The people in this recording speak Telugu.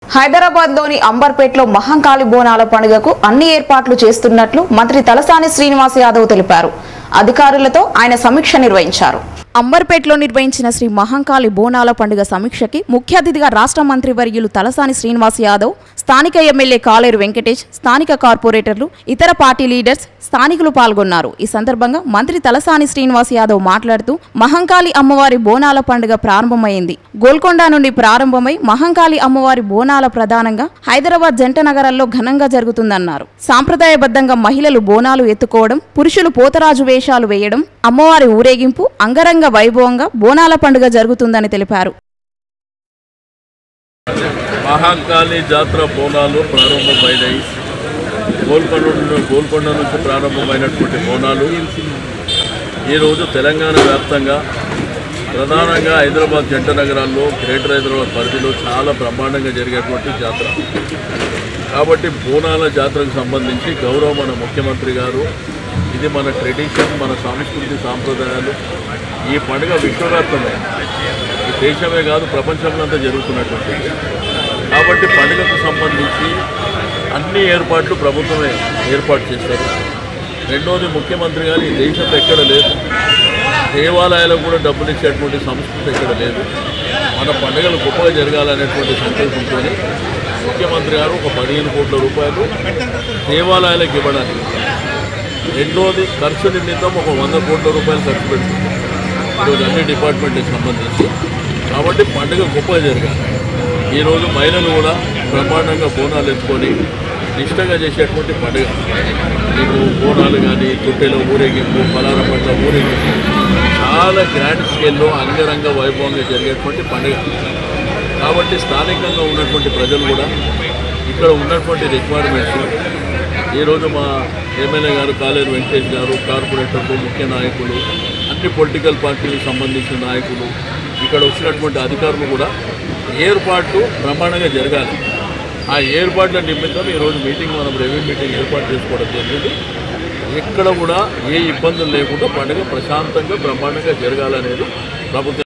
హైదరాబాద్ లోని అంబర్పేటలో మహంకాళి బోనాల పండుగకు అన్ని ఏర్పాట్లు చేస్తున్నట్లు మంత్రి తలసాని శ్రీనివాస్ యాదవ్ తెలిపారు అధికారులతో ఆయన సమీక్ష నిర్వహించారు అంబర్పేటలో నిర్వహించిన శ్రీ మహంకాళి బోనాల పండుగ సమీక్షకి ముఖ్య అతిథిగా రాష్ట్ర మంత్రి వర్యులు తలసాని శ్రీనివాస్ యాదవ్ స్థానిక ఎమ్మెల్యే కాలేరు వెంకటేష్ స్థానిక కార్పొరేటర్లు ఇతర పార్టీ లీడర్స్ స్థానికులు పాల్గొన్నారు ఈ సందర్భంగా మంత్రి తలసాని శ్రీనివాస్ యాదవ్ మాట్లాడుతూ మహంకాళి అమ్మవారి బోనాల పండుగ ప్రారంభమైంది గోల్కొండ నుండి ప్రారంభమై మహంకాళి అమ్మవారి బోనాల ప్రధానంగా హైదరాబాద్ జంట నగరాల్లో ఘనంగా జరుగుతుందన్నారు సాంప్రదాయబద్ధంగా మహిళలు బోనాలు ఎత్తుకోవడం పురుషులు పోతరాజు వేషాలు వేయడం అమ్మవారి ఊరేగింపు అంగరంగ వైభవంగా బోనాల పండుగ జరుగుతుందని తెలిపారు మహాకాళి జాతర బోనాలు ప్రారంభమైనాయి గోల్కొండ నుండి- గోల్కొండ నుంచి ప్రారంభమైనటువంటి బోనాలు ఈరోజు తెలంగాణ వ్యాప్తంగా ప్రధానంగా హైదరాబాద్ జంట నగరాల్లో గ్రేటర్ హైదరాబాద్ పరిధిలో చాలా బ్రహ్మాండంగా జరిగేటువంటి జాతర కాబట్టి బోనాల జాతరకు సంబంధించి గౌరవ మన ముఖ్యమంత్రి గారు ఇది మన ట్రెడిషన్ మన సంస్కృతి సాంప్రదాయాలు ఈ పండుగ విశ్వవ్యాప్తమే ఈ దేశమే కాదు ప్రపంచంలో అంతా జరుగుతున్నటువంటిది కాబట్టి పండుగకు సంబంధించి అన్ని ఏర్పాట్లు ప్రభుత్వమే ఏర్పాటు చేస్తారు రెండోది ముఖ్యమంత్రి గారు ఈ దేశంలో ఎక్కడ లేదు దేవాలయాలకు కూడా డబ్బులు ఇచ్చేటువంటి సంస్కృతి ఎక్కడ లేదు మన పండుగలు గొప్పగా జరగాలనేటువంటి సంకల్పంతో ముఖ్యమంత్రి గారు ఒక పదిహేను కోట్ల రూపాయలు దేవాలయాలకు ఇవ్వడానికి రెండోది ఖర్చు నిమిత్తం ఒక వంద కోట్ల రూపాయలు ఖర్చు పెడుతుంది ఈరోజు అన్ని డిపార్ట్మెంట్కి సంబంధించి కాబట్టి పండుగ గొప్పగా జరగాలి ఈరోజు మహిళలు కూడా బ్రహ్మాండంగా బోనాలు ఎత్తుకొని నిష్టగా చేసేటువంటి పండుగ మీకు బోనాలు కానీ తొట్టెలో ఊరేగింపు పలార పట్ల ఊరేగింపు చాలా గ్రాండ్ స్కేల్లో అంగరంగ వైభవంగా జరిగేటువంటి పండుగ కాబట్టి స్థానికంగా ఉన్నటువంటి ప్రజలు కూడా ఇక్కడ ఉన్నటువంటి రిక్వైర్మెంట్స్ ఈరోజు మా ఎమ్మెల్యే గారు కాలేరు వెంకటేష్ గారు కార్పొరేటర్లు ముఖ్య నాయకులు అన్ని పొలిటికల్ పార్టీలకు సంబంధించిన నాయకులు ఇక్కడ వచ్చినటువంటి అధికారులు కూడా ఏర్పాట్లు బ్రహ్మాండంగా జరగాలి ఆ ఏర్పాట్ల నిమిత్తం ఈరోజు మీటింగ్ మనం రెవెన్యూ మీటింగ్ ఏర్పాటు చేసుకోవడం జరిగింది ఎక్కడ కూడా ఏ ఇబ్బందులు లేకుండా పండుగ ప్రశాంతంగా బ్రహ్మాండంగా జరగాలనేది ప్రభుత్వం